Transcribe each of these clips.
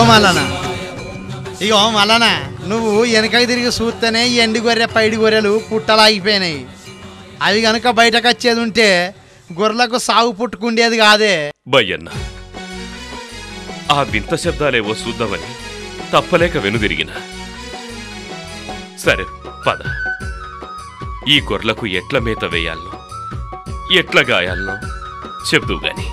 ఓ మల్లనా ఇగో మల్లనా నువ్వు వెనకకి తిరిగి చూస్తేనే ఈ ఎండి గొర్రె పైడి గొర్రెలు పుట్టలాగిపోయినాయి అవి గనుక బయటకు వచ్చేది ఉంటే గొర్రెలకు సాగు పుట్టుకుండేది కాదే బయ్యన్న ఆ వింత శబ్దాలేవో చూద్దామని తప్పలేక వెనుదిరిగిన సరే పద ఈ గొర్రెలకు ఎట్ల మేత వేయాలనో ఎట్ల గాయాలనో చెప్దు గాని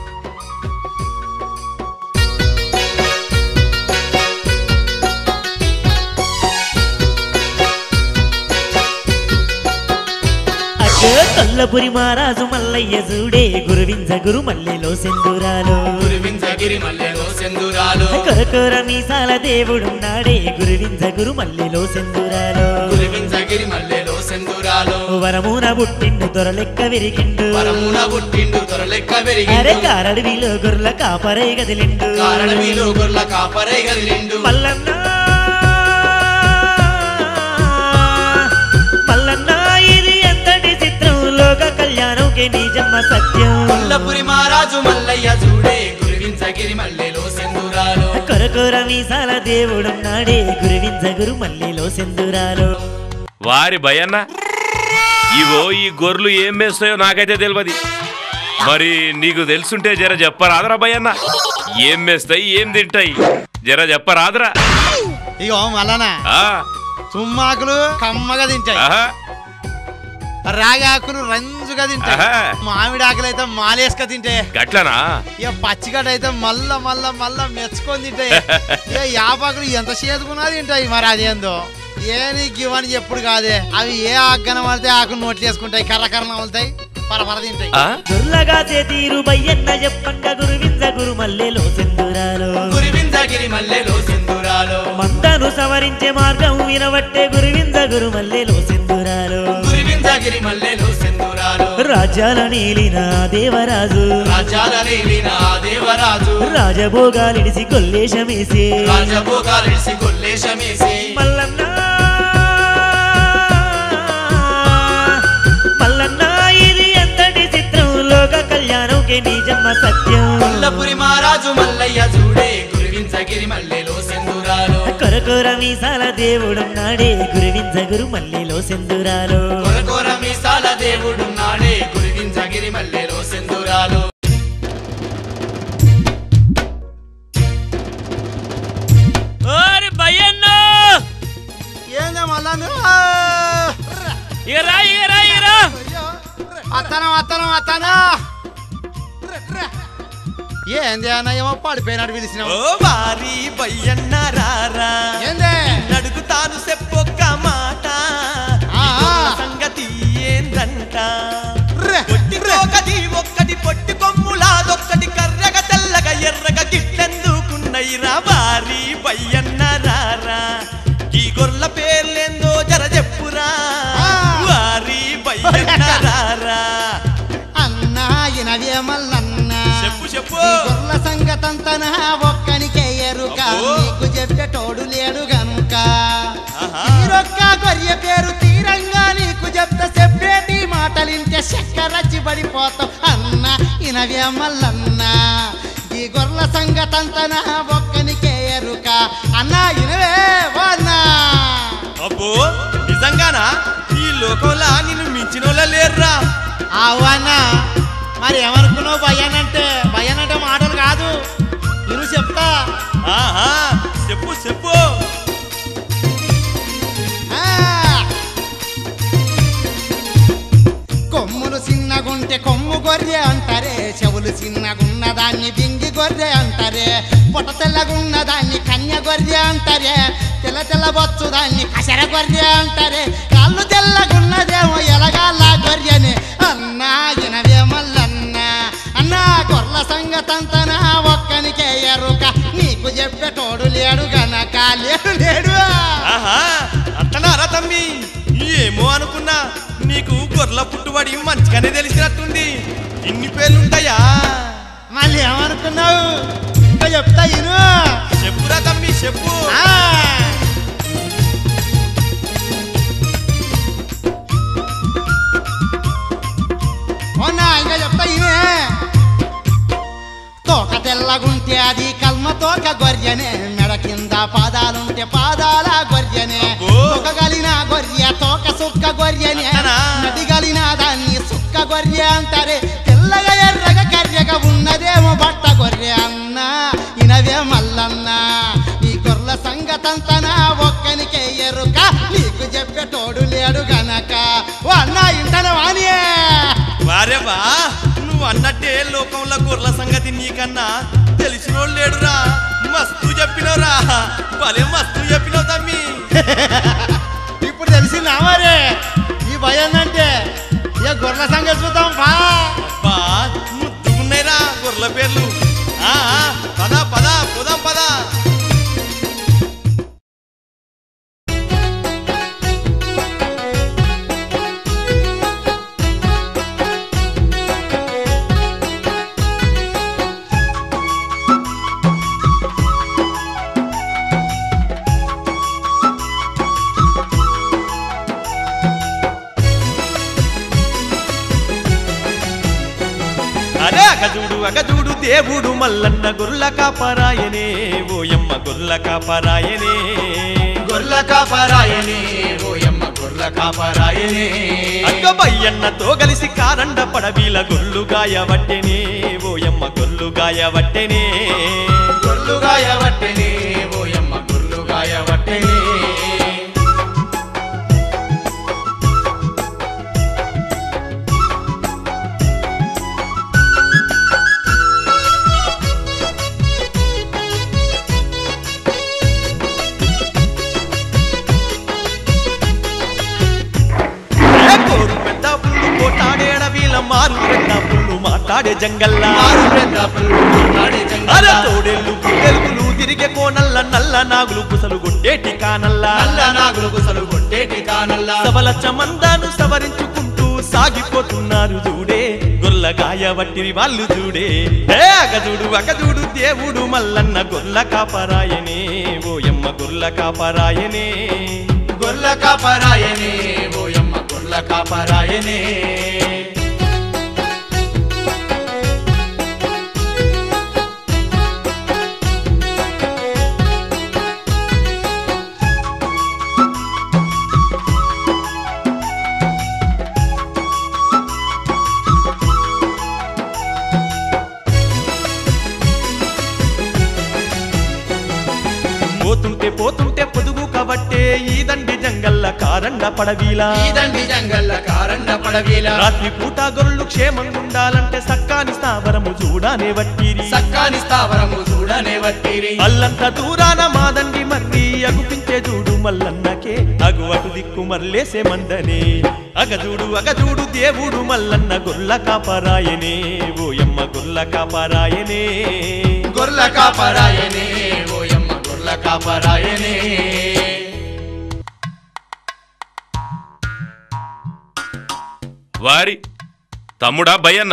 అగ్గో కొల్లపురి మహారాజు మల్లయ్య చూడే గురువింజ గురు మల్లెలో సెందురాలు గురువింజగిరి మల్లెలో సెందురాలు కొరకొర మీసాల దేవుడున్నాడే గురువింజ గురు మల్లెలో సెందురాలు గురువింజగిరి మల్లెలో సెందురాలు వరమున పుట్టిండు దొరలెక్క విరిగిండు పరమున పుట్టిండు దొరలెక్క అరే పెరిగిండు కారడవిలో గొర్రెల కాపరై గదిలిండు కారణమీలో గొర్ల కాపరై గదిలిండు మల్లన్న మల్లన్న ఇది ఎంతటి చిత్రం లోక కళ్యాణంకి నిజమ్మ సత్యం కొల్లపురి మహారాజు మల్లయ్య చూడే గురువింజగిరి మల్లెలో సెందురాలు కొరకొర మీసాల దేవుడున్నాడే గురువింజ గురు మల్లెలో సెందురాలు వారి భయన్న ఇగో ఈ గొర్రెలు ఏం మేస్తాయో నాకైతే తెలియదు మరి నీకు తెలుసుంటే జర చెప్పరాదరా భయన్న ఏం మేస్తాయి ఏం తింటాయి జర చెప్పరాదరా ఇగో మల్లనా ఆ, తుమ్మాకులు కమ్మగా తింటాయి ఆహా, రాగాకులు రంజుగా తింటాయి ఆహా. మామిడి ఆకులు అయితే మాలేసుక తింటాయి గట్లనా ఇక పచ్చిగడ్డ అయితే మళ్ళా మళ్ళా మళ్ళా మెచ్చుకొని తింటాయి ఇక యాపాకులు ఎంత చేతుకున్నా తింటాయి మరి అదేందో ఏ నీకు ఇవని ఎప్పుడు కాదే అవి ఏ ఆగ్గన పడితే ఆకులు నోట్లు వేసుకుంటాయి కర్ర కర్ర నవ్వులుతాయి పరపర తింటాయి ఆ? గుర్లగా తీరు బయ్యన్న చెప్పంగ గురువింజ గురు మల్లెలో సెందురాలు గురువింజగిరి మల్లెలో సెందురాలు మందను సవరించే మార్గం వినబట్టే గురువింజ గురు మల్లెలో సెందురాలు గురువింజగిరి మల్లెలో సెందురాలు రాజ్యాల నీలిన దేవరాజు రాజ్యాల రేలిన ఆ దేవరాజు రాజభోగాలిడిసి కొల్లేశమేసి రాజభోగాలిసి కొల్లేశమేసి మల్లన్న మల్లన్న ఇది ఎంతటి చిత్రం లోక కళ్యాణంకి నిజమ్మ సత్యం కొల్లపురి మహారాజు మల్లయ్య చూడే గురువింజగిరి మల్లెలో సెందురాలు కొరకొర మీసాల దేవుడున్నాడే గురువింజ గురు మల్లెలో సెందురాలు కొరకొర మీసాల దేవుడు నాడే గురువింజగిరి మల్లెలో సెందురాలు ఓరి భయన్నో ఏందే మళ్ళా ఇరా ఇరా ఇరా అత్తనం అత్తనం అత్తనా ఏంది అన్న ఏమో పడిపోయినాడు పిలిచినావు ఓ వారి బయ్యన్న రారా ఏందే నడుగుతాను చెప్పొక్క మాట ఆ, ఆ. ఈ సంగతి ఏందంట ర్రె, పొట్టి ఒకటి ఒక్కటి పొట్టి కొమ్ములాదొక్కటి కర్రగా తెల్లగా ఎర్రగా గిట్లెందుకున్నైరా వారి బయ్యన్న రారా ఈ గొర్రెల పేర్లేందో జర చెప్పురా ఆ. వారి బయ్యన్న రారా అన్నా ఇనవే మల్లన్న చెప్పు చెప్పు ఈ గొర్రెల సంగతంతన ఒక్కనికే ఎరుక అబ్బో. నీకు చెప్పేటోడు లేడు గనుక ఆహా. తీరొక్క గొర్రె పేరు తీరంగా నీకు చెప్తే చెప్పేటి మాటలింటే చక్కరచ్చి పడిపోతావు అన్న ఇనవే మల్లన్న ఈ గొర్రెల సంగతంతన ఒక్కనికే ఎరుక అన్న ఇనవే వన్నా అబ్బో నిజంగానా ఈ లోకంలో నిన్ను మించిన లేర్రా అవన్నా మరి ఏమనుకున్నావు భయానంటే భయానంటే మాటలు కాదు నేను చెప్తా ఆహా చెప్పు చెప్పు ఆ. కొమ్ములు చిన్నగుంటే కొమ్ము గొర్రె అంటారే చెవులు చిన్నగున్న దాన్ని బింగి గొర్రె అంటారే పొట్ట తెల్లగున్న దాన్ని కన్య గొర్రె అంటారే తెల్ల తెల్ల బొచ్చు దాన్ని కసర గొర్రె అంటారే కాళ్ళు తెల్లగున్నదేమో ఎలగాల గొర్రెని అన్నా ఇనవే మల్లన్న అన్నా గొర్రెల సంగతంతనా ఒక్కనికే ఎరుక నీకు చెప్పేటోడు లేడు గనక లేడు లేడు ఆహా అట్టనారా తమ్మి ఏమో అనుకున్నా నీకు గొర్రెల పుట్టుబడి మంచిగానే తెలిసినట్టుంది ఇన్ని పేర్లుంటాయా మళ్ళీ ఏమనుకున్నావు ఇంకా చెప్తా ఇను చెప్పురా తమ్మి చెప్పు ఆ. అవునా ఇంకా చెప్తా ఇనే తోక తెల్లగుంటే అది కల్మ తోక గొర్రెనే మెడకి పాదాలుంటే పాదాల గొర్రెనే అబ్బో. తొక్కగలిన గొర్రె తోక సుక్క గొర్రెనే అట్టనా? నదిగలిన దాన్ని సుక్క గొర్రె అంటారే తెల్లగా ఎర్రగా కర్రెగా ఉన్నదేమో బట్ట గొర్రె అన్న ఇనవే మల్లన్న ఈ గొర్రెల సంగతంతా నా ఒక్కనికే ఎరుక నీకు చెప్పేటోడు లేడు గనక ఓ అన్న ఇంటన వాణియే వారే వా నువ్వు అన్నట్టే లోకంలో గొర్రెల సంగతి నీకన్నా తెలిసినోడు లేడురా మస్తు చెప్పినవురా భలే మస్తు చెప్పినావు తమ్మి ఇప్పుడు తెలిసిందా మరి ఈ భయం అంటే ఇక గొర్రెల సంగతి చూద్దాం బా బా ముద్దుకున్నాయిరా గొర్రెల పేర్లు ఆ ఆ, పద పద పోదాం పద అరే అగజూడు అగజూడు దేవుడు మల్లన్న గొర్రెల కాపరాయనే ఓయమ్మ గొర్రెల కాపరాయనే గొర్ల కాపరాయనే ఓయమ్మ గొర్ల కాపరాయనే అగ్గబయ్యన్నతో కలిసి కారండ పడవీల గొర్లు గాయవట్టెనే ఓయమ్మ గొర్లు గాయవట్టెనే గొర్లుగాయ వట్టెనే ఓయమ్మ గొర్లుగాయ వట్టెనే ఏ కోరు పెద్ద పుల్లు కోటాడేడ వీల మారు పెద్ద పుల్లు మాట్లాడే జంగల్లా మారు పెద్ద పుల్లు మాట్లాడే అర జంగల్లా. తోడేళ్ళు తెలుగులు తిరిగే కోనల్ల నల్ల నాగులు పుసలు గుండేటి కానల్లా నల్ల నాగులు గుసలు కొట్టేటి కానల్లా సవలచ్చ మందాను సవరించుకుంటూ సాగిపోతున్నారు చూడే గొల్లగాయ వట్టిరి వాళ్ళు చూడే ఏ అగజూడు అగజూడు దేవుడు మల్లన్న గొల్ల కాపరాయనే ఓయమ్మ గొల్ల కాపరాయనే గొర్ల కాపరాయనే ఓయమ్మ గొర్ల కాపరాయనే పోతుంటే పోతుంటే పొదుగు కబట్టే ఈ దండి జంగల్ల కారండ పడవీలా ఈ దండి జంగల్ల కారండ పడవీల రాత్రి పూట గొర్రెలు క్షేమంగుండాలంటే సక్కాని స్థావరము చూడానే వట్టిరి సక్కాని స్థావరము చూడనే వట్టిరి అల్లంత దూరాన మాదండి మర్రి అగుపించే చూడు మల్లన్నకే అగు అటు దిక్కు మల్లేసే మందనే అగజూడు అగజూడు దేవుడు మల్లన్న గొల్ల కాపరాయనే ఓయమ్మ గొల్ల కాపరాయనే గొర్ల కాపరాయనే ఓయమ్మ గొర్ల కాపరాయనే వారి తమ్ముడా భయన్న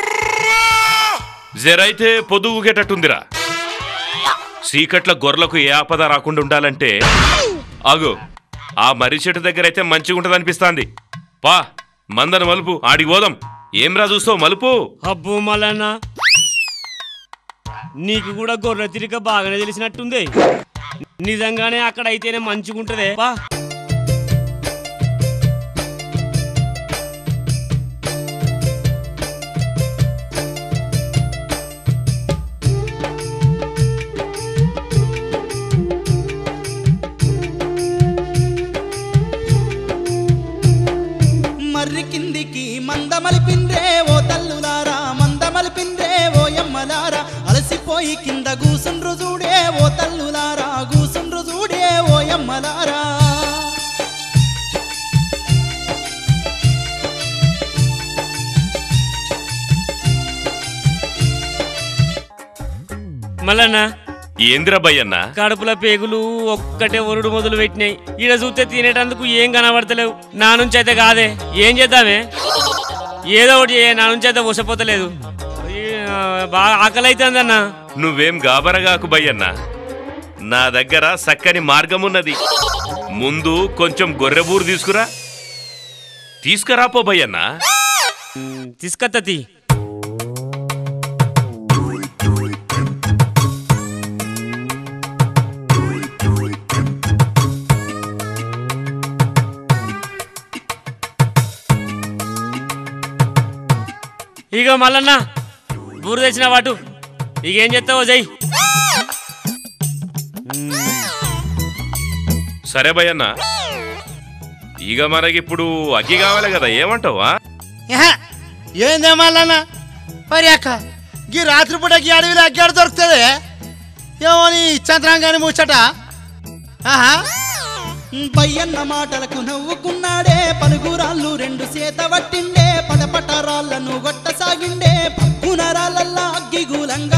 జరైతే పొదుగుగేటట్టుందిరా చీకట్ల గొర్రెలకు ఏ ఆపద రాకుండా ఉండాలంటే ఆగు ఆ మర్రి చెట్టు దగ్గర అయితే మంచిగా ఉంటుంది అనిపిస్తాంది పా మందను మలుపు ఆడికి పోదాం ఏమ్రా చూస్తావు మలుపు అబ్బో మల్లన్న నీకు కూడా గొర్రె తిరిగ బాగానే తెలిసినట్టుంది నిజంగానే అక్కడ అయితేనే మంచిగుంటదే బా మర్రి కిందికి మందమలిపిందే ఓ తల్లులారా మందమలిపిందే ఓ ఎమ్మలారా అలసిపోయి కింద గూసుండ్రు చూడే ఓ తల్లులారా గూసుండ్రు చూడే ఓ ఎమ్మలారా మల్లన్న ఏందిరా భయ్యన్న కడుపుల పేగులు ఒక్కటే ఒరుడు మొదలు పెట్టినాయి ఈడ చూస్తే తినేటందుకు ఏం కనబడతలేవు నా నుంచి అయితే కాదే ఏం చేద్దామే ఏదో ఒకటి చేయ, నా నుంచి అయితే వసపోతలేదు ఈ, ఆ, బాగా ఆకలి అవుతుందన్న నువ్వేం గాబరగాకు భయ్యన్న నా దగ్గర సక్కని మార్గమున్నది ముందు కొంచెం గొర్రెబూరు తీసుకురా తీసుకురాపో భయ్యన్న తీసుకత్తతి ఇక మల్లన్న బూరు తెచ్చిన వాటు ఇక ఏం చేస్తావో జై సరే భయన్న ఇక మనకిప్పుడు అగ్గి కావాలి కదా ఏమంటావా ఏహే, ఏందే మళ్ళన్న మరి అక్క గీ రాత్రిపూట గీ అడవిలో అగ్గాడు దొరుకుతుంది ఏమో నీ చంద్రాంగాని ముచ్చట ఆహా పయ్యన్న మాటలకు నవ్వుకున్నాడే పలుగురాళ్ళు రెండు సేత పట్టిండే పటపట రాళ్ళను గొట్టసాగిండే పక్కున రాళ్ళల్లా అగ్గిగూలంగా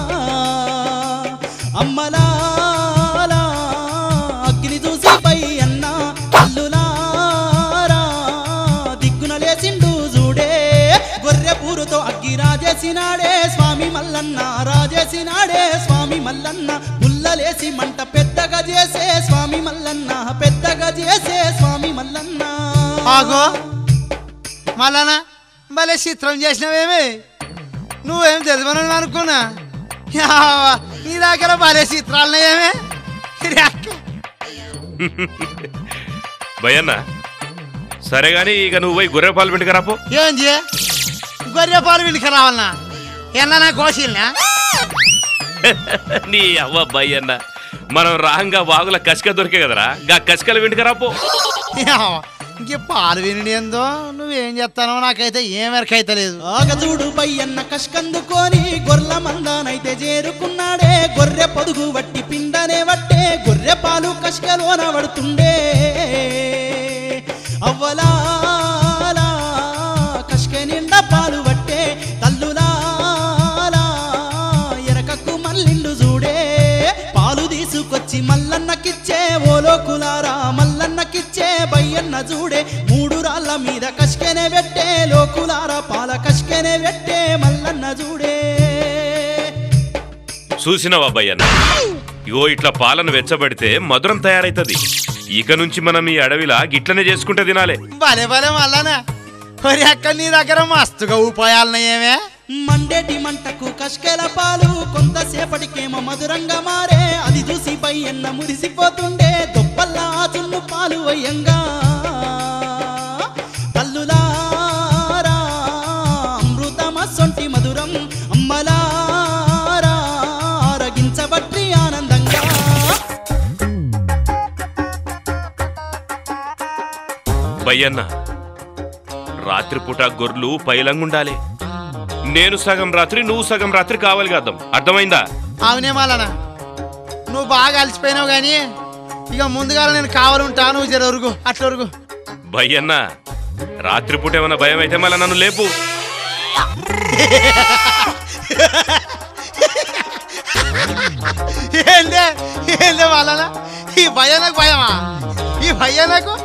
అమ్మలాలా అగ్గిని చూసి పయ్యన్న అల్లులారా దిక్కున లేచిండు చూడే గొర్రె పూరుతో అగ్గి రాజేసినాడే స్వామి మల్లన్న రాజేసినాడే స్వామి మల్లన్న పుల్లలేసి మంట పెద్దగా చేసే స్వామి మల్లన్న పెద్దగా చేసే స్వామి మల్లన్న ఆగో మళ్ళాన భలే చిత్రం చేసినావేమి నువ్వేం తెలియని అనుకున్నా యావా, నీ దగ్గర భలే చిత్రాలు ఏమే భయన్న సరే గాని ఇక నువ్వు పోయి గొర్రె పాలు పిండుకరాపో ఏంది గొర్రె పాలు విండికి రావాలనా ఎన్నా కోసిల్నా నీ అవ్వ భయన్న మనం రాంగా వాగుల కసిక దొరికే కదరా గా కసికలు పిండుకరాపో ఇంక పాలు విని ఏందో నువ్వేం చేస్తానో నాకైతే ఏం ఎరకైతే లేదు ఆగజూడు పయ్యన్న కష్కందుకొని గొర్రెల మందానైతే చేరుకున్నాడే గొర్రె పొదుగు వట్టి పిండనే వట్టే గొర్రె పాలు కష్కలోన పడుతుండే అవ్వలాలా కష్క నిండా పాలు వట్టే తల్లులాలా ఎరకకు మల్లిండు చూడే పాలు తీసుకొచ్చి మల్లన్నకిచ్చే ఓలోకులారా మల్లన్నకిచ్చే బయ్యన్న చూడే మూడు రాళ్ళ మీద కష్కెనే పెట్టే లోకులారా పాల కష్కెనే పెట్టే మల్లన్న చూడే చూసినావా భయన్న ఇగో ఇట్లా పాలను వెచ్చబడితే మధురం తయారైతది ఇక నుంచి మనం ఈ అడవిలా గిట్లనే చేసుకుంటే తినాలే భలే భలే మళ్ళానా మరి అక్క నీ దగ్గర మస్తుగా ఉపాయాలున్నాయేమే మండేటి మంటకు కష్కెల పాలు కొంతసేపటికేమో మధురంగా మారే అది చూసి పయ్యన్న మురిసిపోతుండే దొప్పల్లా చున్ను పాలు వయ్యంగా తల్లులారా అమృతమ సొంటి మధురం అమ్మలారా ఆరగించబట్టి ఆనందంగా భయ్యన్న రాత్రిపూట గొర్రెలు పైలంగుండాలి నేను సగం రాత్రి నువ్వు సగం రాత్రి కావాలి కద్దాం అర్థమైందా అవునే మళ్ళానా నువ్వు బాగా అలసిపోయినావు కానీ ఇక ముందుగా నేను కావాలంటా నువ్వు జర ఒరుగు అట్లా ఒరుగు భయ్యన్న రాత్రిపూట ఏమైనా భయం అయితే మళ్ళీ నన్ను లేపు ఏందే ఏందే వాళ్ళనా ఈ భయాలకు భయమా ఈ భయాలకు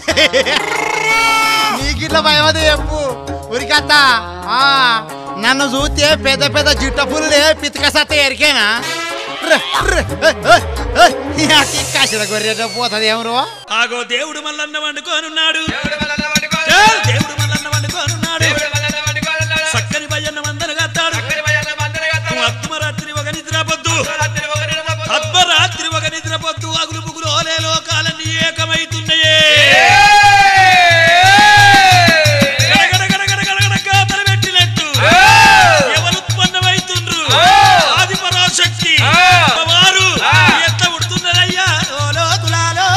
నీకిట్లా భయం అదే చెప్పు ఉరికత్త ఆ, నన్ను చూస్తే పెద్ద పెద్ద జిట్ట పుల్లే పితక సత్త ఎరికేనా కాసిన గొర్రెట పోతుంది ఏమరు ఆగో దేవుడు మల్లన్న వండుకోనున్నాడు చాల్ దేవుడు మల్లన్న వండుకోనున్నాడు సక్కని భయ్యన్న వందన కత్తాడు అత్మరాత్రి ఒక నిద్రపొద్దు అర్ధరాత్రి ఒక నిద్రపొద్దు అగులు బుగులు ఓలే లోకాలన్నీ ఏకమైతున్నాయే గడగడ గడగడ గడగడ గాథలు పెట్టినట్టు ఎవరు ఉత్పన్నమైతుండ్రు ఆది పరాశక్తి వారు ఎంత ఉడుతున్నారయ్యా ఓ లోకులాలో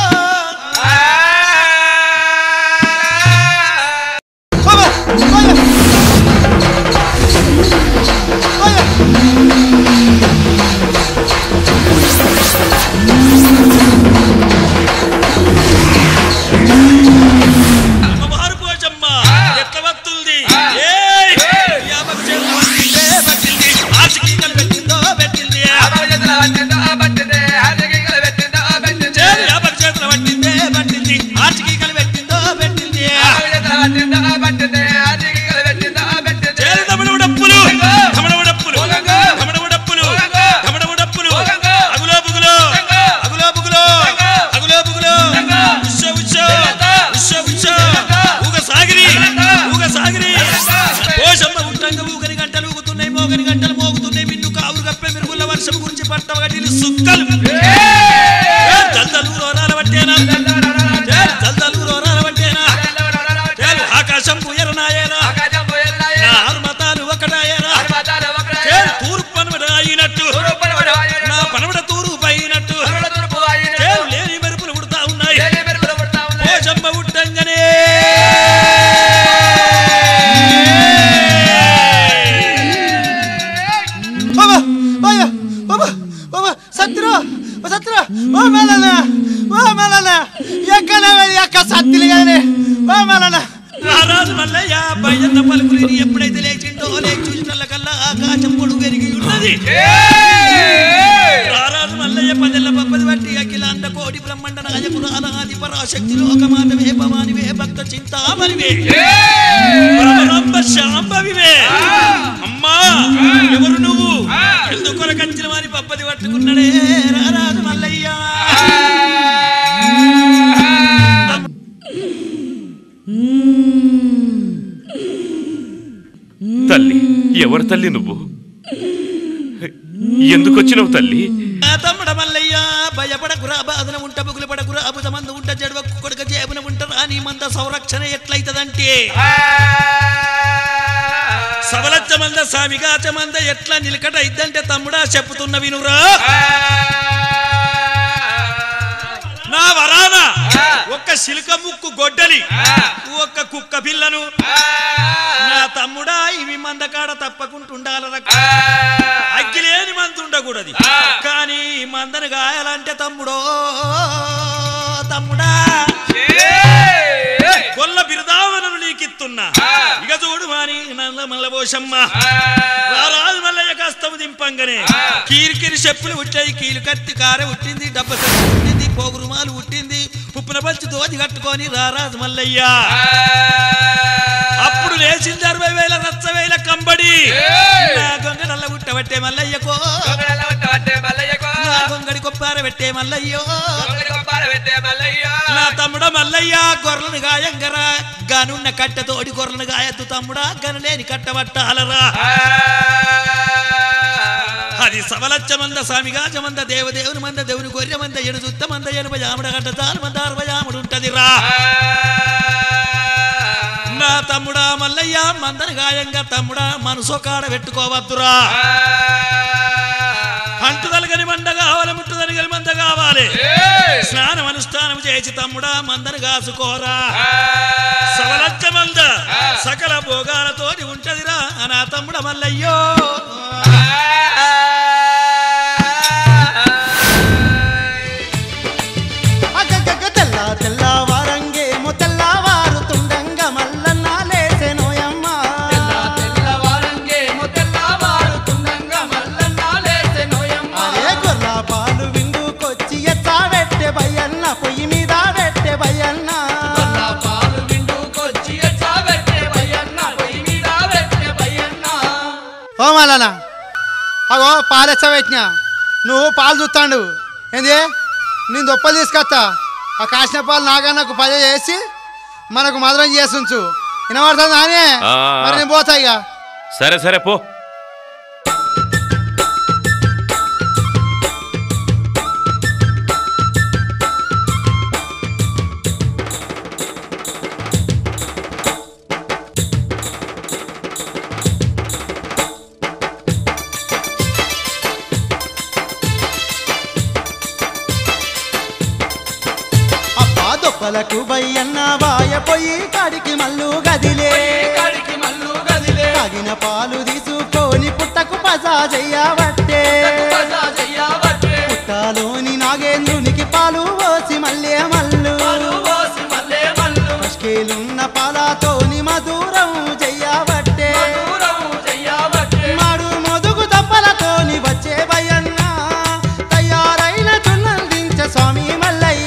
అమ్మవారు పోచమ్మ ఎట్ల వస్తుంది ఏయ్! యాపకు చేతులు పట్టిందే, పట్టింది. ఆచికి కనిపెట్టిందో, పెట్టింది. చేతులు యాపకు చేతులు పట్టిందే, పట్టింది. ఆచికి కనిపెట్టిందో, పెట్టింది. చేలు తమడవు డప్పులు, తమడవు డప్పులు, తమడవు డప్పులు, తమడవు డప్పులు. అగులో బుగులో, అగులో బుగులో, అగులో బుగులో. ఉస్సో ఉస్సో, ఉస్సో ఉస్సో. ఊగ సాగిరి, ఊగ సాగిరి. పోషమ్మ ఉంటంగా ఊగని గంటలు ఊగుతున్నాయి మోగని గంటలు మోగుతున్నాయి మిన్ను కావులు కప్పే మెరుగుల వర్షం గురించి పట్టవగటి సుక్కలు ఏ దల్దలు రోరాల పట్టేనా ఏ దల్దలు రోరాల పట్టేనా ఏ ఆకాశం ఎరనాయేనా నా ఆరు మతాలు ఒక సత్రు ఓ సత్రు ఓ మేలన్న ఓ మేలన్న ఎక్కడ ఎక్క సత్తిలు కానీ ఓ మేలన్న రారాజు మల్లయ్య భయన్న పలుకులేని ఎప్పుడైతే లేచిండో లేచి చూసిన కల్లా ఆకాశం పొడుగు పెరిగి ఉన్నది రారాజు మల్లయ్య పదెల్ల పప్పది బట్టి అఖిలాండ కోటి బ్రహ్మండ నాయకుడు అనాది పరాశక్తి లోకమాత వే భవానివే భక్త చింతామణివే పరమరంభ శాంభవివే అమ్మా ఎవరు నువ్వు ఎందుకొరకంచిన వారి పప్పది పట్టుకున్నాడే రారాజు మల్లయ్య తల్లి ఎవరు తల్లి నువ్వు ఎందుకు వచ్చినావు తల్లి ఆ తమ్ముడ మల్లయ్య భయపడకురా బాధన ఉంట బుగులు పడకురా అబుత మందు ఉంట జడవ కొడుక జేబున ఉంట రాని మంద సంరక్షణ ఎట్లయితదంటే సవలచ్చ మంద సామిగాచ మంద ఎట్లా నిలకట ఇద్దంటే తమ్ముడా చెప్పుతున్న వినురా నా వరాన ఒక్క సిలుక ముక్కు గొడ్డలి ఒక్క కుక్క పిల్లను నా తమ్ముడా ఇవి మందకాడ తప్పకుంటుండాలరా అగ్గిలేని మందు ఉండకూడదు కానీ ఈ మందను గాయాలంటే తమ్ముడో తమ్ముడా కొల్ల బిరుదావనను నీకిత్తున్నా ఇక చూడు మాని నల్ల మల్లబోషమ్మ రారాజు మల్లయ్య కస్తము దింపంగనే కీరికిరి చెప్పులు ఉట్టాయి కీలు కత్తి కార ఉట్టింది డబ్బ సంచి ఉట్టింది పోగురుమాలు ఉట్టింది పుప్పున పచ్చి దోది కట్టుకొని రారాజు మల్లయ్య అప్పుడు లేచింది అరవై వేల రచ్చ వేల కంబడి నా గొంగ నల్ల ఉట్టబట్టే మల్లయ్యకో నా గొంగడి కొప్పార పెట్టే మల్లయ్యో నా తమ్ముడ మల్లయ్య గొర్రెలను గాయంగరా గానున్న కట్టె తోడి గొర్రెలను గాయద్దు తమ్ముడా గనలేని కట్టబట్టాలరా అది సవలచ్చ మంద స్వామిగా మంద దేవదేవుని మంద దేవుని గొర్రె మంద ఎడు జుత్త మంద ఎనభై ఆముడ గంట తాను మంద అరవై ఆముడు ఉంటది రా నా తమ్ముడా మల్లయ్య మందని గాయంగా తమ్ముడా మనసు కాడ పెట్టుకోవద్దురా అంటుదలగని మంద కావాలి ముట్టుదలగని మంద కావాలి స్నానం అనుష్ఠానం చేసి తమ్ముడా మందని కాసుకోరా సవలచ్చ మంద సకల భోగాలతోటి ఉంటదిరా నా తమ్ముడ మల్లయ్యో అగ్గగ్గ తెల్ల తెల్లవారంగేమో తెల్లవారుతుండంగ మల్లన్న లేసెనోయమ్మ అరే గొర్ల పాలు విండుకొచ్చి ఎచ్చా పెట్టే బయ్యన్న పొయ్యి మీద పెట్టే బయ్యన్న ఓ మల్లన్న అగో పాలు ఎచ్చా పెట్టినా నువ్వు పాలు చూస్తాడు ఏంది నేను దొప్పలు తీసుకొస్తా ఆ కాసిన పాలు నాగన్నకు పద చేసి మనకు మధురం చేసి ఉంచు వినబడుతుంది నానే ఆ. మరి నేను పోతా ఇక సరే సరే పో అబ్బా దొప్పలకు బయ్యన్న బాయ పోయి కాడికి మల్లు గదిలే తాగిన పాలు తీసుకొని పుట్టకు పజా చెయ్యబట్టే పుట్టలోని నాగేంద్రునికి పాలు పోసి మల్లే మల్లు పష్కేలున్న పాలతోని మధురం చెయ్యబట్టే మాడు మొదుగు దప్పలతోని వచ్చే భయన్న తయారైన చున్నందించే స్వామి మల్లయ్య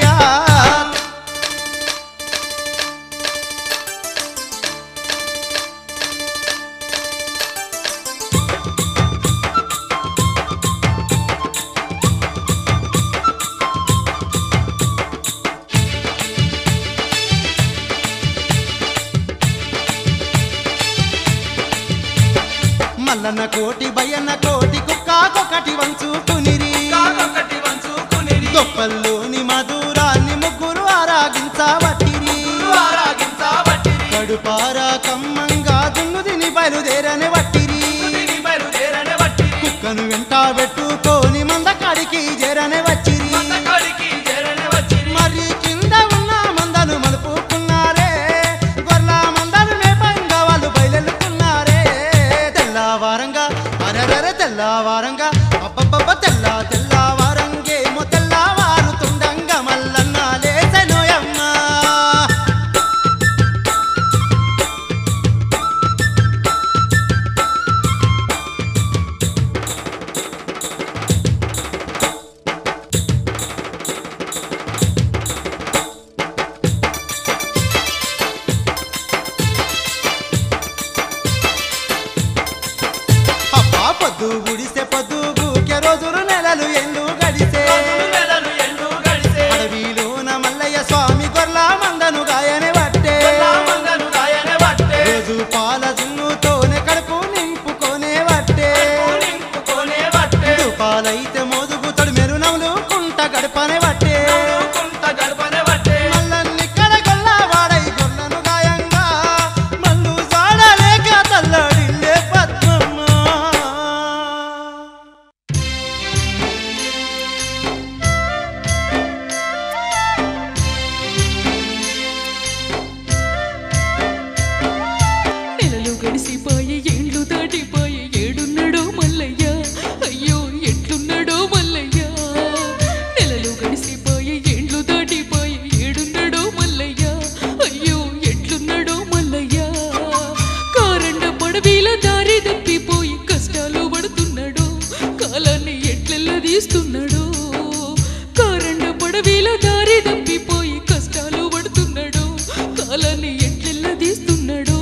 మల్లన్న కోటి భయన్న కోటి కుక్కాకొకటి వంచుకునిరి గొప్పల్లోని మధురాన్ని ముగ్గురు ఆరాగించబట్టిరి కడుపార కమ్మంగా దున్ను తిని బయలుదేరని వట్టిరి కుక్కను వెంట పెట్టుకొని మందకాడికి చేరని వచ్చిరి మరి కింద ఉన్న మందను మలుపుకున్నారే గొర్ల మందను మేపంగా వాళ్ళు బయలుకున్నారే తెల్లవారంగా అరరర తెల్లవారంగా అబ్బబ్బబ్బ తెల్ల తెల్లవారంగే పడవీల దారి తప్పిపోయి కష్టాలు పడుతున్నాడు కాలాన్ని ఎట్లెల్ల తీస్తున్నాడు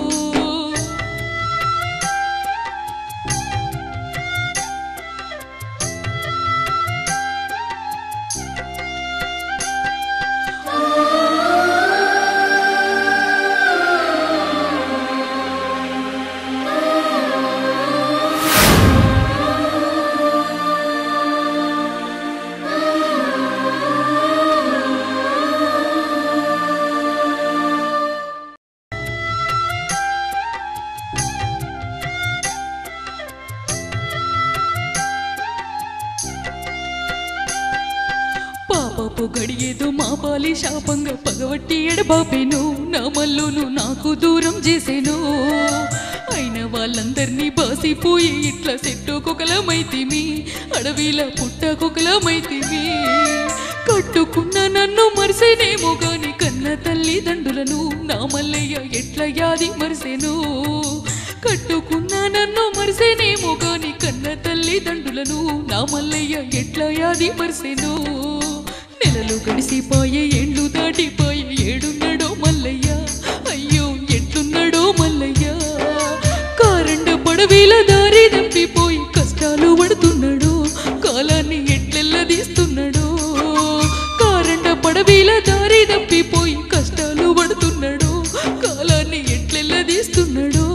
పాపపు గడియేదో మా పాలి శాపంగా పగవట్టి ఎడబాపేను నా మల్లును నాకు దూరం చేసేను అయిన వాళ్ళందరినీ బాసిపోయి ఇట్లా సెట్టుకొకలమైతిమి అడవిలో పుట్టకొకలమైతిమి కట్టుకున్న నన్ను మరిసేనేమో గాని కన్న తల్లిదండ్రులను నా మల్లయ్య ఎట్లా యాది మరిసేను కట్టుకున్న నన్ను మరిసేనేమో గాని కన్న తల్లిదండ్రులను నా మల్లయ్య ఎట్లా యాది మరిసేను నెలలు గడిసిపోయే ఏండ్లు దాటిపోయే ఏడున్నాడో మల్లయ్య అయ్యో ఎట్లున్నాడో మల్లయ్య కారండ పడవీల దారి తప్పిపోయి కష్టాలు పడుతున్నాడు కాలాన్ని ఎట్లెల్ల తీస్తున్నాడు కారండ పడవీల దారి తప్పిపోయి కష్టాలు పడుతున్నాడు కాలాన్ని ఎట్లెల్ల తీస్తున్నాడు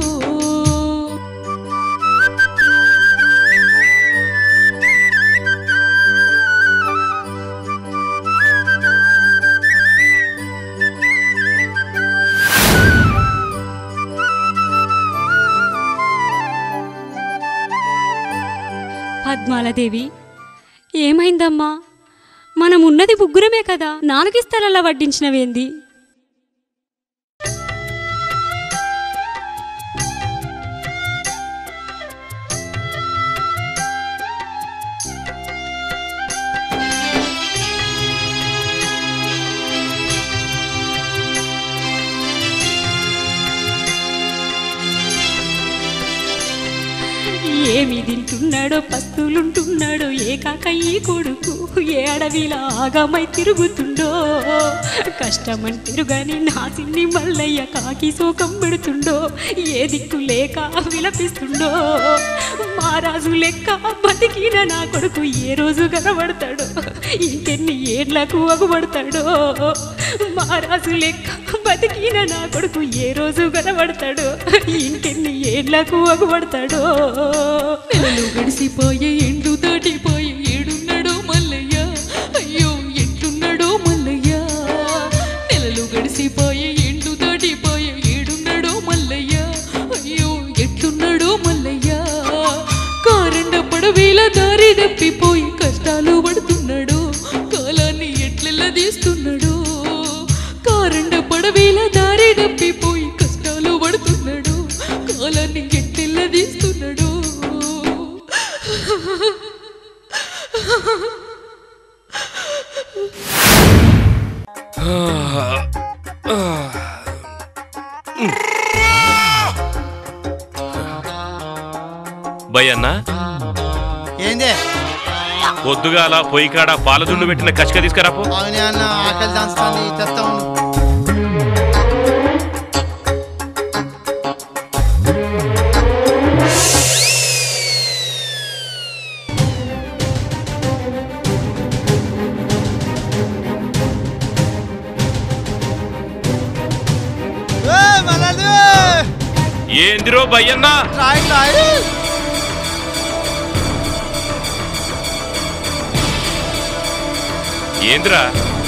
పద్మాలదేవి ఏమైందమ్మా మనం ఉన్నది ముగ్గురమే కదా నాలుగిస్తలలా వడ్డించినవేంది ఏమి తింటున్నాడో పస్తులుంటున్నాడో ఏ కాక ఈ కొడుకు ఏ అడవిలా ఆగమై తిరుగుతుండో కష్టమని తిరుగని నా సిన్ని మల్లయ్య కాకి శోకం పెడుతుండో ఏ దిక్కు లేక విలపిస్తుండో మారాజు లెక్క బతికిన నా కొడుకు ఏ రోజు కనబడతాడో ఇంకెన్ని ఏళ్లకు అగుపడతాడో మారాజు లెక్క బతికిన నా కొడుకు ఏ రోజు కనబడతాడో ఇంకెన్ని ఏళ్లకు అగుపడతాడో నెలలు గడిసిపోయే ఎండు దాటిపోయే ఏడున్నాడో మల్లయ్య అయ్యో ఎట్లున్నాడో మల్లయ్య నెలలు గడిసిపోయే ఎండు దాటిపోయే ఏడున్నాడో మల్లయ్య అయ్యో ఎట్లున్నాడో మల్లయ్య కారండ పడవీల దారి తప్పిపోయి కష్టాలు పడుతున్నాడు కాలాన్ని ఎట్లెల్ల తీస్తున్నాడు కారండ పడవీల దారి తప్పిపోయి కష్టాలు పడుతున్నాడు కాలాన్ని ఎట్లెల్ల తీస్తున్నాడు భయన్నా ఏందే పొద్దుగాల పొయ్యి కాడ పాలదుండు పెట్టిన కసిక తీసుకురాపో అవునే అన్న ఆకలి దాంచుతుంది తెస్తా ఉండు ఏయ్, మలాలు! ఏందిరో భయ్యన్నా రాయి రాయి ఏందిరా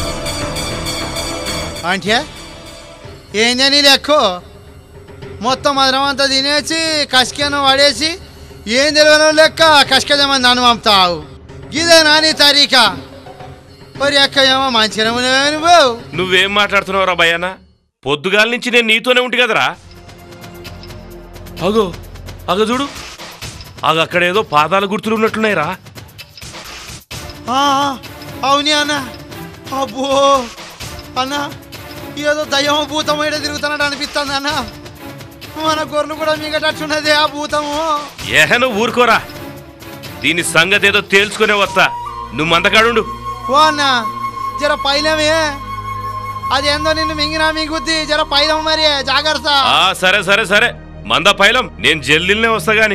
అంటే ఏంది నీ లెక్క మొత్తం మధురం అంతా తినేసి కసికను పడేసి ఏం తెలియని లెక్క కసికదేమని నన్ను పంపుతావు ఇదే నాని తరీక మరి ఎక్క ఏమో మంచిగా నువ్వు నువ్వేం మాట్లాడుతున్నావురా భయ్యన్న పొద్దుగాల నుంచి నేను నీతోనే ఉంటి కదరా అగో అగ చూడు అగ అక్కడేదో పాదాల గుర్తులు ఉన్నట్లున్నాయిరా ఆ, అవునే అన్న అబ్బో అన్న ఏదో దయ్యం భూతం ఏదో తిరుగుతున్నాడు అనిపిస్తుంది అన్న మన గొర్రెలు కూడా మిగటట్టున్నది ఆ భూతము ఏహ నువ్వు ఊరుకోరా దీని సంగతి ఏదో తేల్చుకునే వస్తా నువ్వు మందకాడుండు ఓ అన్న జర పైలమే అదేందో నిన్ను మింగినా మింగుద్ది జర పైలం మరి జాగ్రత్త ఆ సరే సరే సరే మంద పైలం నేను జల్దిల్నే వస్తా గాని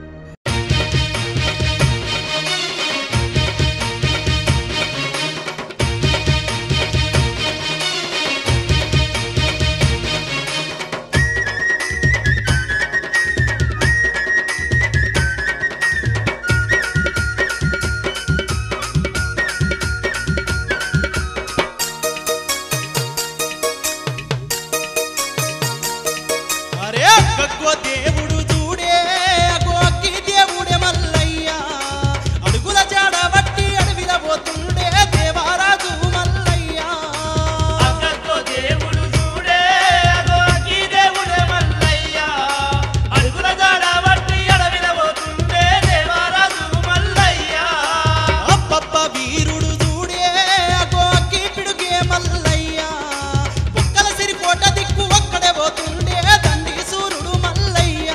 అరే గగ్గో దేవుడు చూడే అగో అగ్గి దేవుడే మల్లయ్య అడుగుల జాడ బట్టి అడవిల పోతుండే దేవారాజు మల్లయ్య అక్కతో దేవుడు చూడే అగో అగ్గి దేవుడే మల్లయ్య అడుగుల జాడ బట్టి అడవిల పోతుండే దేవరాజు మల్లయ్య అప్పప్ప వీరుడు చూడే అగో అగ్గి పిడుగే మల్లయ్య ఒక్కల సిరికోట దిక్కు ఒక్కడే పోతుండే దండి సూర్యుడు మల్లయ్య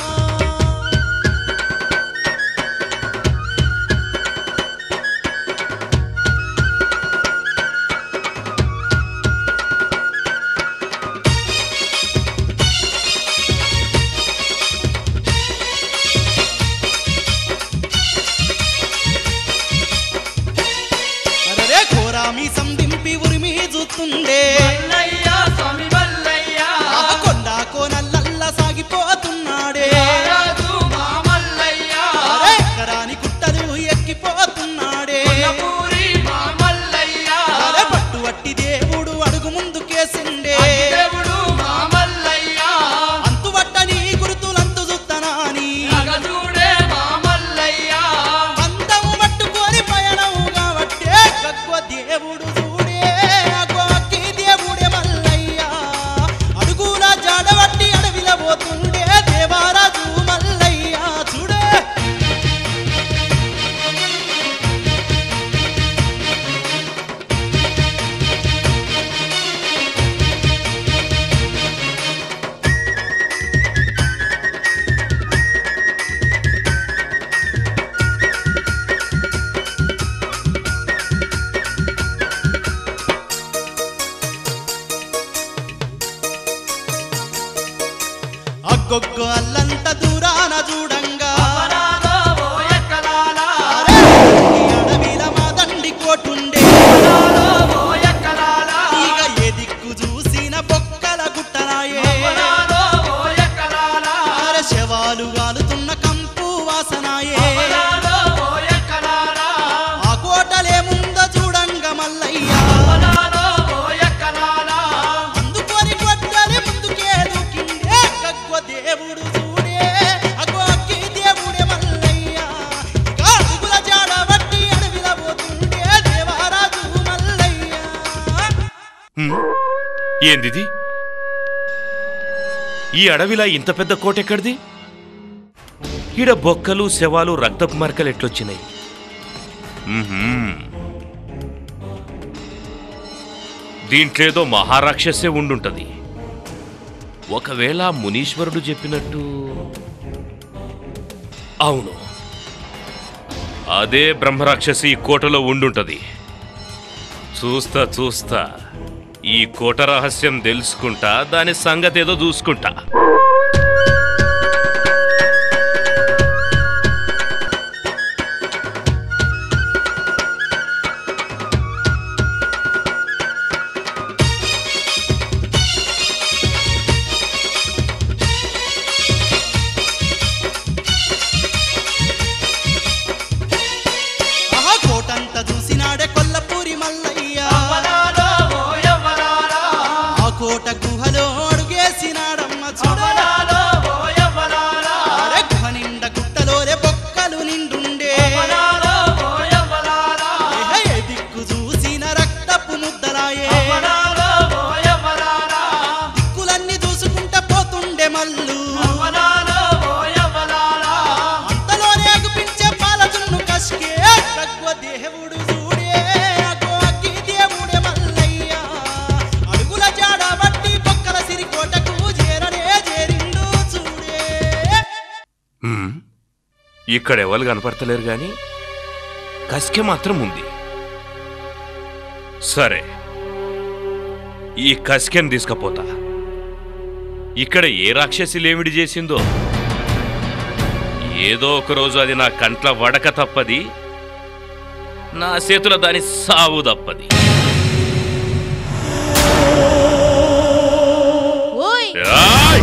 అరే ఘోరామి సందింపి ఉరిమి చూస్తుండే మల్లయ్య స్వామి మల్లయ్య ఆ కొండ కోనల్లల్ల సాగిపోతున్నాడే రాజు మా మల్లయ్య అరే ఎక్కరాని గుట్టలు ఎక్కిపోతున్నాడే పూరి మా మల్లయ్య అరే పట్టు వట్టి దేవుడు అడుగు ముందుకేసిండే దేవుడు మా మల్లయ్య అంతు వట్టని గురుతులంతు చూత్తనాని అగజూడే మా మల్లయ్య అందము పట్టుకొని పయనం కాబట్టే గగ్గ దేవుడు చూడే అగో అక్కి దేవుడే మల్లయ్య అడుగుల జాడబట్టి అడవిల పోతుండే దేవారాజు మల్లయ్య చూడే అగ్గొగ్గ అల్లంత దూరాన చూడంగా అవనాలో ఓ ఎక్కలాలా అరే, ఈ అడవిల మా దండి కోటుండే అవనాలో ఓ ఎక్కలాలా ఇక ఏ దిక్కు చూసిన బొక్కల గుట్టనాయే అవనాలో ఓ ఎక్కలాలా అరే శవాలు గాలుతున్న కంపు వాసనాయే అవనాలో ఓ ఎక్కలాలా ఆ కోటలేముందో చూడంగా మల్లయ్య అవనాలో ఓ ఎక్కలాలా అందుకొని కొట్టని ముందుకే దూకిండే గగ్గ దేవుడు చూడే అగో అక్కి దేవుడే మల్లయ్య ఇక అడుగుల జాడ బట్టి అడవిల పోతుండే దేవారాజు మల్లయ్య హ్మ్? ఏందిది ఈ అడవిలా ఇంత పెద్ద కోట ఎక్కడిది ఈడ బొక్కలు శవాలు రక్తపు మరకలు ఎట్లొచ్చినాయి మ్మ్హ్మ్. దీంట్లేదో మహారాక్షసే ఉండుంటది ఒకవేళ మునీశ్వరుడు చెప్పినట్టు అవును అదే బ్రహ్మరాక్షసి ఈ కోటలో ఉండుంటది చూస్తా చూస్తా ఈ కోట రహస్యం తెలుసుకుంటా దాని సంగతి ఏదో చూసుకుంటా ఆహా కోటంత చూసినాడే కొల్లపూరి మల్లయ్య అవనాలో ఓ ఎవ్వలాలా ఆ కోట గుహలో అడుగేసినాడమ్మ చూడ అవనాలో ఓ ఎవ్వలాలా అరే గుహ నిండా గుట్టలోనే బొక్కలు నిండుండే అవనాలో ఓ ఎవ్వలాలా ఏహే, ఏ దిక్కు చూసిన రక్తపు ముద్దలాయే అవనాలో ఓ ఎవ్వలాలా దిక్కులన్నీ చూసుకుంటా పోతుండే మల్లు అవనాలో ఓ ఎవ్వలాలా అంతలోనే అగుపించే పాల చున్ను కసికే తక్కువ దేవుడు చూడే అగో అగ్గి దేవుడే మల్లయ్య అడుగుల జాడ బట్టి బొక్కల సిరికోటకు చేరనే చేరిండు చూడే హ్మ్. ఇక్కడ ఎవరు కనపడతలేరు గాని కసికే మాత్రం ఉంది సరే ఈ కసికెన్ తీసుకపోతా ఇక్కడ ఏ రాక్షసి లేమిడి చేసిందో ఏదో ఒక రోజు అది నా కంట్ల వడక తప్పది నా చేతుల దాని సావు తప్పది ఓయ్ ఏయ్!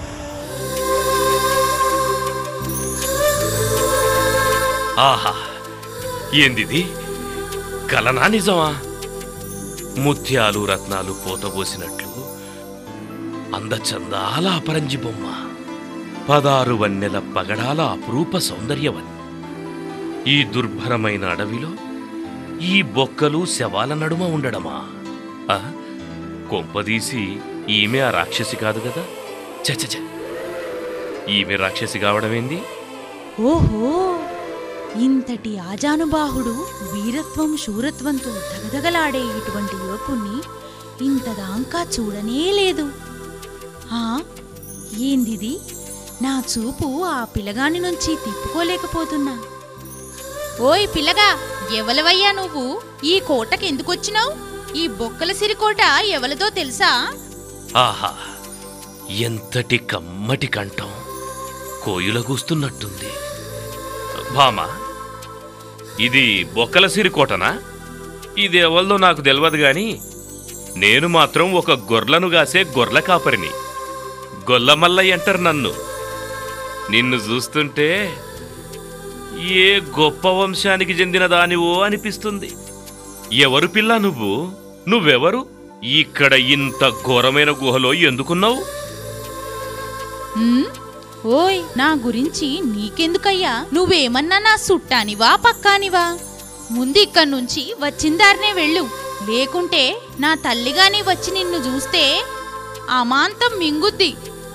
ఆహా ఏందిది కలనా నిజమా ముత్యాలు రత్నాలు పోతబోసినట్లు అందచందాల అపరంజి బొమ్మ పదారు వన్నెల పగడాల అపురూప సౌందర్యవన్ ఈ దుర్భరమైన అడవిలో ఈ బొక్కలు శవాల నడుమ ఉండడమా ఆ? కొంపదీసి ఈమె ఆ రాక్షసి కాదు కదా చ చ, చ. ఈమె రాక్షసి కావడమేంది ఓహో ఇంతటి ఆజానుబాహుడు వీరత్వం శూరత్వంతో దగదగలాడే ఇటువంటి యువకుణ్ణి ఇంతదాంకా చూడనే లేదు ఆ ఏందిది నా చూపు ఆ పిల్లగాని నుంచి తిప్పుకోలేకపోతున్నా ఓయ్ పిల్లగా ఎవలవయ్యా నువ్వు ఈ కోటకి ఎందుకొచ్చినావు ఈ బొక్కల సిరికోట ఎవలదో తెలుసా ఆహా ఎంతటి కమ్మటి కంఠం కోయుల కూస్తున్నట్టుంది భామా ఇది బొక్కల సిరికోటనా ఇది ఎవల్దో నాకు తెలియదు గాని నేను మాత్రం ఒక గొర్లను గాసే గొర్ల కాపరిని గొల్లమల్లయ్య అంటారు నన్ను నిన్ను చూస్తుంటే ఏ గొప్ప వంశానికి చెందిన దానివో అనిపిస్తుంది ఎవరు పిల్ల నువ్వు నువ్వెవరు ఇక్కడ ఇంత ఘోరమైన గుహలో ఎందుకున్నావు ఉమ్, ఓయ్ నా గురించి నీకెందుకయ్యా నువ్వేమన్నా నా సుట్టానివా పక్కానివా ముందు ఇక్కడి నుంచి వచ్చిందారినే వెళ్ళు లేకుంటే నా తల్లిగాని వచ్చి నిన్ను చూస్తే అమాంతం మింగుద్ది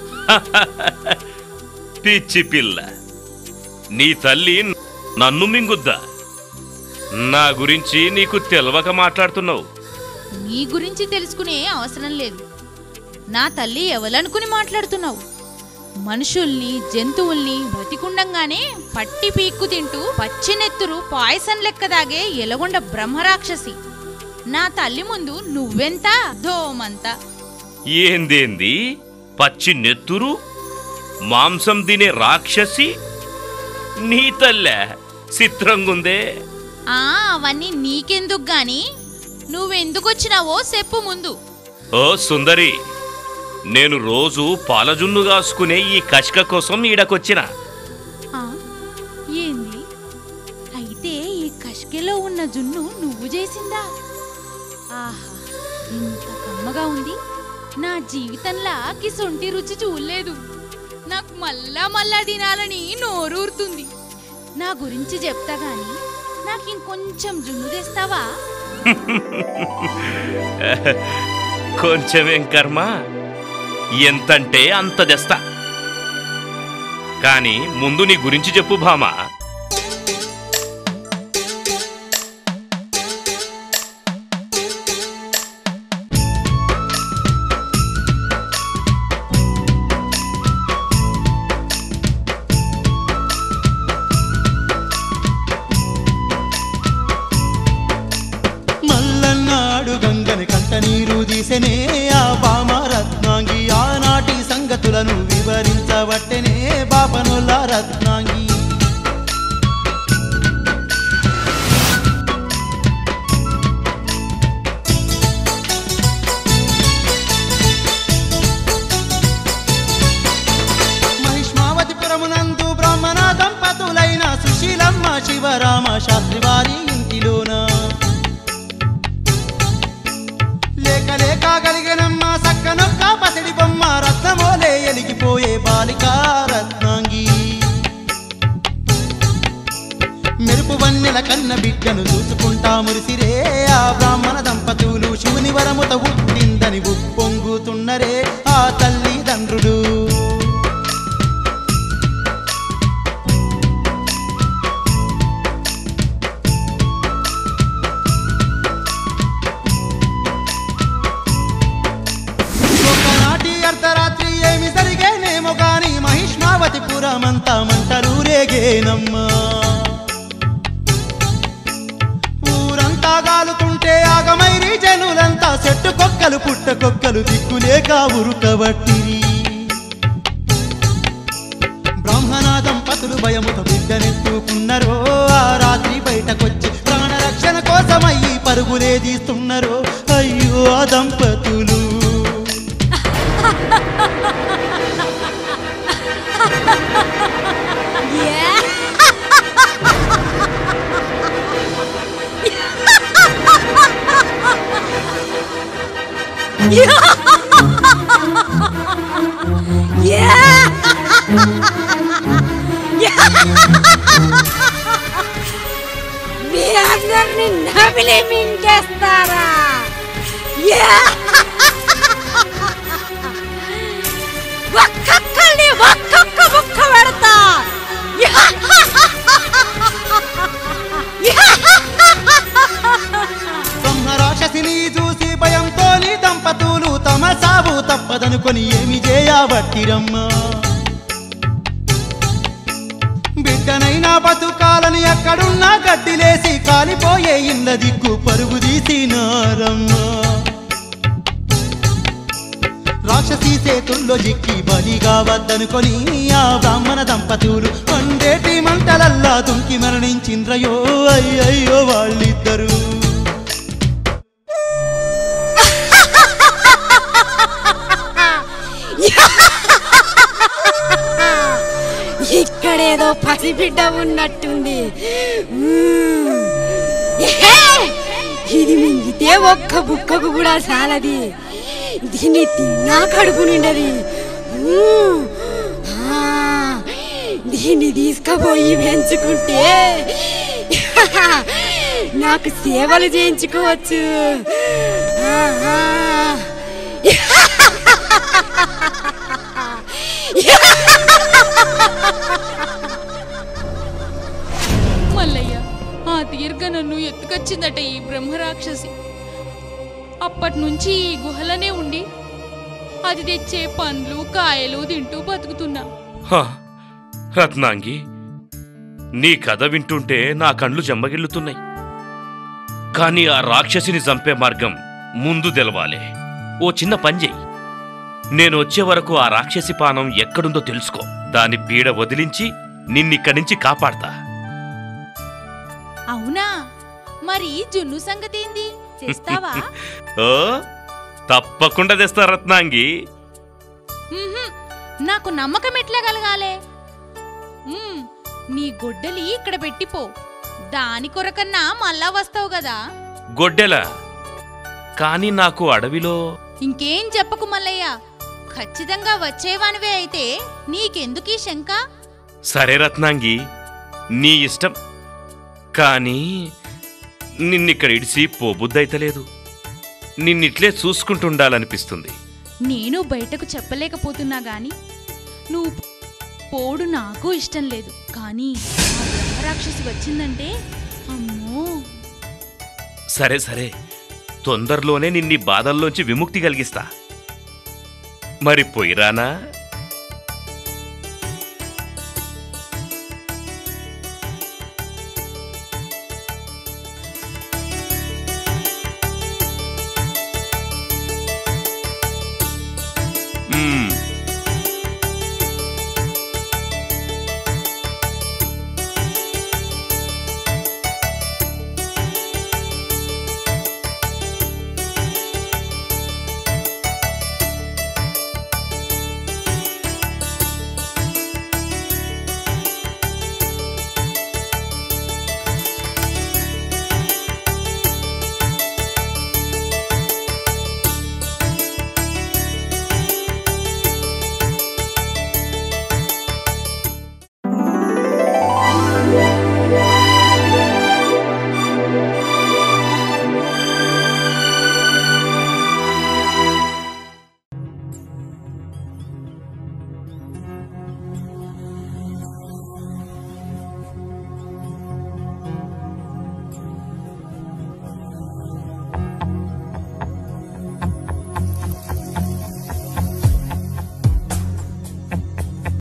పిచ్చి పిల్ల నీ తల్లి నన్ను మింగుద్దా నా గురించి నీకు తెలవక మాట్లాడుతున్నావు నీ గురించి తెలుసుకునే అవసరం లేదు నా తల్లి ఎవలనుకుని మాట్లాడుతున్నావు మనుషుల్ని జంతువుల్ని బ్రతికుండంగానే పట్టి పీక్కు తింటూ పచ్చినెత్తురు పాయసం లెక్క దాగే ఎలగొండ బ్రహ్మరాక్షసి నా తల్లి ముందు నువ్వెంత ధోమంత ఏందేంది పచ్చి నెత్తురు మాంసం తినే రాక్షసి నీ తల్లే చిత్రంగుందే ఆ అవన్నీ నీకెందుకు గాని నువ్వెందుకొచ్చినావో చెప్పు ముందు ఓ సుందరి నేను రోజు పాలజున్ను కాసుకునే ఈ కషక కోసం ఈడకొచ్చిన ఆ, ఏంది అయితే ఈ కష్కెలో ఉన్న జున్ను నువ్వు చేసిందా ఆహా ఇంత కమ్మగా ఉంది నా జీవితంలా కిసొంటి రుచి చూడలేదు నాకు మళ్ళా మళ్ళా తినాలని నోరూరుతుంది నా గురించి చెప్తా గాని నాకు ఇంకొంచెం జున్ను తెస్తావా కొంచెమేం కర్మ ఎంతంటే అంత తెస్తా కానీ ముందు నీ గురించి చెప్పు భామా మల్లన్నాడు గంగని కంట నీరు తీసెనే ఆ బామ రత్నాంగి ఆనాటి సంగతులను వివరించబట్టెనే బాపనుల రత్నాంగి మహిష్మావతిపురమునందు బ్రాహ్మణ దంపతులైన సుశీలమ్మ శివరామ శాస్త్రి వారి ఇంటిలోన లేక లేక కలిగినమ్మ సక్కనొక్క పసిడి బొమ్మ రత్నమోలే ఎలిగిపోయే బాలిక రత్నాంగి మెరుపు వన్నెల కన్న బిడ్డను చూసుకుంటా మురిసిరే ఆ బ్రాహ్మణ దంపతులు శివుని వరముత ఉట్టిందని ఉప్పొంగుతున్నరే ఆ తల్లిదండ్రులు ఒకనాటి అర్ధరాత్రి ఏమి జరిగేనేమో గాని మహిష్మావతి పురమంతా మంటలు రేగేనమ్మా ఊరంతా గాలుతుంటే ఆగమైరి చెట్టు కొక్కలు పుట్ట కొక్కలు దిక్కులేక ఉరుకబట్టిరి బ్రాహ్మణ దంపతులు భయముతో బిడ్డనెత్తుకున్నారో ఆ రాత్రి బయటకొచ్చి ప్రాణరక్షణ కోసమయ్యి పరుగులే తీస్తున్నారో అయ్యో ఆ దంపతులు మీ అందరిని నమిలి మింగేస్తారా యా! ఒక్కొక్కరిని ఒక్కొక్క ముక్క పెడతా యా! యా! బ్రహ్మ రాక్షసిని చూసి భయంతో దంపతులు తమ సాగు తప్పదనుకొని ఏమి చేయబట్టిరమ్మా బిడ్డనైనా బతుకాలని ఎక్కడున్నా గడ్డిలేసి కాలిపోయే ఇళ్ళ దిక్కు పరుగు తీసినారమ్మా రాక్షసి చేతుల్లో జిక్కి బలిగా వద్దనుకొని ఆ బ్రాహ్మణ దంపతులు పండేటి మంటలల్లా దుంకి మరణించిండ్రయో అయ్యయ్యో వాళ్ళిద్దరూ ఇక్కడేదో పసిబిడ్డ ఉన్నట్టుంది మ్మ్. ఏహే! ఇది మింగితే ఒక్క బుక్కకు కూడా చాలది దీన్ని తిన్నా కడుపు నిండది మ్మ్. ఆ, దీన్ని తీసుకుపోయి పెంచుకుంటే నాకు సేవలు చేయించుకోవచ్చు ఆహా. మల్లయ్య ఆ దీర్ఘ నన్ను ఎత్తుకొచ్చిందట ఈ బ్రహ్మరాక్షసి అప్పటి నుంచి ఈ గుహలనే ఉండి అది తెచ్చే పండ్లు కాయలు తింటూ బతుకుతున్నా హ, రత్నాంగి నీ కథ వింటుంటే నా కండ్లు జమ్మగిల్లుతున్నాయి కానీ ఆ రాక్షసిని చంపే మార్గం ముందు తెలవాలి ఓ చిన్న పని చెయ్యి నేను వచ్చే వరకు ఆ రాక్షసి పానం ఎక్కడుందో తెలుసుకో దాని పీడ వదిలించి నిన్నిక్కడి నుంచి కాపాడతా అవునా మరి జున్ను సంగతి ఏంది చేస్తావా ఓ తప్పకుండా తెస్తా రత్నాంగి మ్మ్హ్మ్. నాకు నమ్మకం ఎట్లా కలగాలే మ్మ్. నీ గొడ్డలి ఇక్కడ పెట్టిపో దాని కొరకన్నా మళ్ళా వస్తావు కదా గొడ్డెల కానీ నాకు అడవిలో ఇంకేం చెప్పకు మల్లయ్య ఖచ్చితంగా వచ్చేవానివే అయితే నీకెందుకీ శంక సరే రత్నాంగి నీ ఇష్టం కానీ నిన్నిక్కడ ఇడిసి పోబుద్దైతలేదు నిన్నిట్లే చూసుకుంటుండాలనిపిస్తుంది నేను బయటకు చెప్పలేకపోతున్నా గాని నువ్వు పోడు నాకు ఇష్టం లేదు కానీ ఆ బ్రహ్మరాక్షసి వచ్చిందంటే అమ్మో సరే సరే తొందరలోనే నిన్ని బాధల్లోంచి విముక్తి కలిగిస్తా మరి పోయిరానా